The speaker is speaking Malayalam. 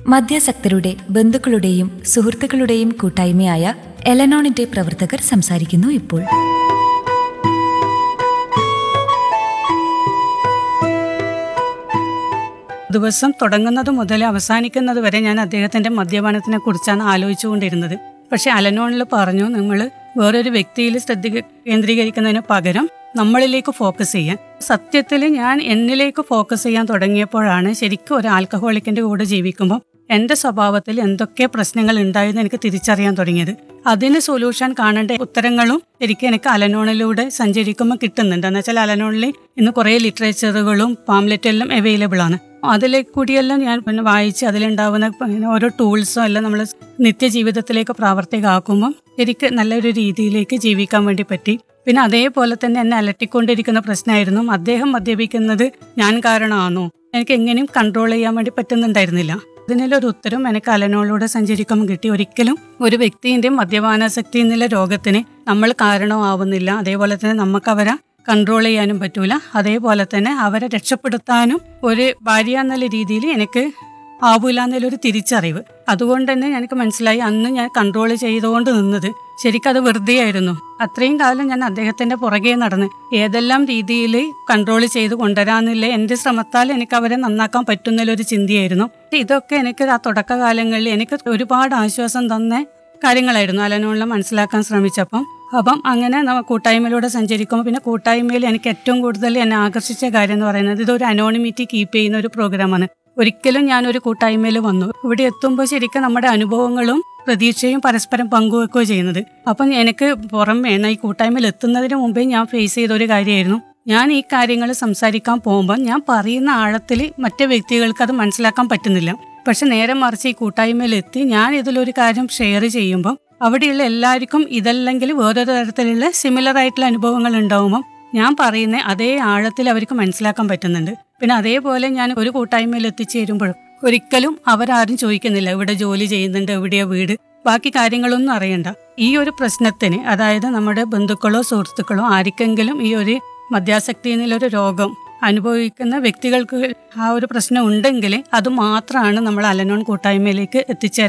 മദ്യാസക്തരുടെ ബന്ധുക്കളുടെയും സുഹൃത്തുക്കളുടെയും കൂട്ടായ്മയായ എലനോണിന്റെ പ്രവർത്തകർ സംസാരിക്കുന്നു ഇപ്പോൾ ദിവസം തുടങ്ങുന്നത് മുതൽ അവസാനിക്കുന്നത് വരെ ഞാൻ അദ്ദേഹത്തിന്റെ മദ്യപാനത്തിനെ കുറിച്ചാണ് ആലോചിച്ചുകൊണ്ടിരുന്നത് പക്ഷെ അലനോണിൽ പറഞ്ഞു നിങ്ങൾ വേറൊരു വ്യക്തിയിൽ ശ്രദ്ധ കേന്ദ്രീകരിക്കുന്നതിന് പകരം നമ്മളിലേക്ക് ഫോക്കസ് ചെയ്യാൻ സത്യത്തിൽ ഞാൻ എന്നിലേക്ക് ഫോക്കസ് ചെയ്യാൻ തുടങ്ങിയപ്പോഴാണ് ശരിക്കും ഒരു ആൽക്കഹോളിക്കിന്റെ കൂടെ ജീവിക്കുമ്പോൾ എന്റെ സ്വഭാവത്തിൽ എന്തൊക്കെ പ്രശ്നങ്ങൾ ഉണ്ടായെന്ന് എനിക്ക് തിരിച്ചറിയാൻ തുടങ്ങിയത് അതിന് സൊല്യൂഷൻ കാണേണ്ട ഉത്തരങ്ങളും ശരിക്കും എനിക്ക് അലനോണിലൂടെ സഞ്ചരിക്കുമ്പോൾ കിട്ടുന്നുണ്ട് എന്ന് വെച്ചാൽ അലനോണിൽ ഇന്ന് കുറേ ലിറ്ററേച്ചറുകളും പാംലെറ്റെല്ലാം അവൈലബിൾ ആണ് അതിലേക്ക് കൂടിയെല്ലാം ഞാൻ പിന്നെ വായിച്ച് അതിലുണ്ടാവുന്ന പിന്നെ ഓരോ ടൂൾസും എല്ലാം നമ്മൾ നിത്യജീവിതത്തിലേക്ക് പ്രാവർത്തികമാക്കുമ്പോൾ എനിക്ക് നല്ലൊരു രീതിയിലേക്ക് ജീവിക്കാൻ വേണ്ടി പറ്റി പിന്നെ അതേപോലെ തന്നെ എന്നെ അലട്ടിക്കൊണ്ടിരിക്കുന്ന പ്രശ്നമായിരുന്നു അദ്ദേഹം മദ്യപിക്കുന്നത് ഞാൻ കാരണമാണോ എനിക്ക് എങ്ങനെയും കൺട്രോൾ ചെയ്യാൻ വേണ്ടി പറ്റുന്നുണ്ടായിരുന്നില്ല ഇതിനൊരു ഉത്തരം എനിക്ക് അലനോളിലൂടെ സഞ്ചരിക്കുമ്പോൾ കിട്ടി ഒരിക്കലും ഒരു വ്യക്തിന്റെ മദ്യപാനാസക്തി എന്നുള്ള രോഗത്തിന് നമ്മൾ കാരണമാവുന്നില്ല അതേപോലെ തന്നെ നമുക്ക് അവരെ കൺട്രോൾ ചെയ്യാനും പറ്റൂല അതേപോലെ തന്നെ അവരെ രക്ഷപ്പെടുത്താനും ഒരു ഭാര്യ എന്നുള്ള രീതിയിൽ എനിക്ക് ആവൂല എന്നുള്ളൊരു തിരിച്ചറിവ് അതുകൊണ്ട് തന്നെ എനിക്ക് മനസ്സിലായി അന്ന് ഞാൻ കൺട്രോൾ ചെയ്തുകൊണ്ട് നിന്നത് ശരിക്കും അത് വെറുതെ ആയിരുന്നു അത്രയും കാലം ഞാൻ അദ്ദേഹത്തിന്റെ പുറകെ നടന്ന് ഏതെല്ലാം രീതിയിൽ കൺട്രോൾ ചെയ്ത് കൊണ്ടുവരാന്നില്ല എന്റെ ശ്രമത്താൽ എനിക്ക് അവരെ നന്നാക്കാൻ പറ്റുന്നൊരു ചിന്തയായിരുന്നു ഇതൊക്കെ എനിക്ക് ആ തുടക്കകാലങ്ങളിൽ എനിക്ക് ഒരുപാട് ആശ്വാസം തന്ന കാര്യങ്ങളായിരുന്നു അലനോളിനെ മനസ്സിലാക്കാൻ ശ്രമിച്ചപ്പം അപ്പം അങ്ങനെ നമ്മ കൂട്ടായ്മയിലൂടെ സഞ്ചരിക്കുമ്പോൾ പിന്നെ കൂട്ടായ്മയിൽ എനിക്ക് ഏറ്റവും കൂടുതൽ എന്നെ ആകർഷിച്ച കാര്യം എന്ന് പറയുന്നത് ഇതൊരു അനോണിമിറ്റി കീപ്പ് ചെയ്യുന്ന ഒരു പ്രോഗ്രാമാണ് ഒരിക്കലും ഞാനൊരു കൂട്ടായ്മയിൽ വന്നു ഇവിടെ എത്തുമ്പോൾ ശരിക്കും നമ്മുടെ അനുഭവങ്ങളും പ്രതീക്ഷയും പരസ്പരം പങ്കുവെക്കുകയോ ചെയ്യുന്നത് അപ്പം എനിക്ക് പുറമേ ഈ കൂട്ടായ്മയിൽ എത്തുന്നതിന് മുമ്പേ ഞാൻ ഫേസ് ചെയ്ത ഒരു കാര്യമായിരുന്നു ഞാൻ ഈ കാര്യങ്ങൾ സംസാരിക്കാൻ പോകുമ്പോൾ ഞാൻ പറയുന്ന ആഴത്തിൽ മറ്റു വ്യക്തികൾക്ക് അത് മനസ്സിലാക്കാൻ പറ്റുന്നില്ല പക്ഷെ നേരെ മറിച്ച് ഈ കൂട്ടായ്മയിൽ എത്തി ഞാൻ ഇതിലൊരു കാര്യം ഷെയർ ചെയ്യുമ്പോൾ അവിടെയുള്ള എല്ലാവർക്കും ഇതല്ലെങ്കിൽ വേറൊരു തരത്തിലുള്ള സിമിലർ ആയിട്ടുള്ള അനുഭവങ്ങൾ ഉണ്ടാവുമ്പോൾ ഞാൻ പറയുന്ന അതേ ആഴത്തിൽ അവർക്ക് മനസ്സിലാക്കാൻ പറ്റുന്നുണ്ട് പിന്നെ അതേപോലെ ഞാൻ ഒരു കൂട്ടായ്മയിൽ എത്തിച്ചേരുമ്പോഴും ഒരിക്കലും അവരാരും ചോദിക്കുന്നില്ല ഇവിടെ ജോലി ചെയ്യുന്നുണ്ട് എവിടെയാ വീട് ബാക്കി കാര്യങ്ങളൊന്നും അറിയണ്ട ഈ ഒരു പ്രശ്നത്തിന് അതായത് നമ്മുടെ ബന്ധുക്കളോ സുഹൃത്തുക്കളോ ആർക്കെങ്കിലും ഈ ഒരു മദ്യാസക്തി എന്നുള്ളൊരു രോഗം അനുഭവിക്കുന്ന വ്യക്തികൾക്ക് ആ ഒരു പ്രശ്നം ഉണ്ടെങ്കിൽ അത് മാത്രമാണ് നമ്മൾ അലനോൺ കൂട്ടായ്മയിലേക്ക് എത്തിച്ചേരാൻ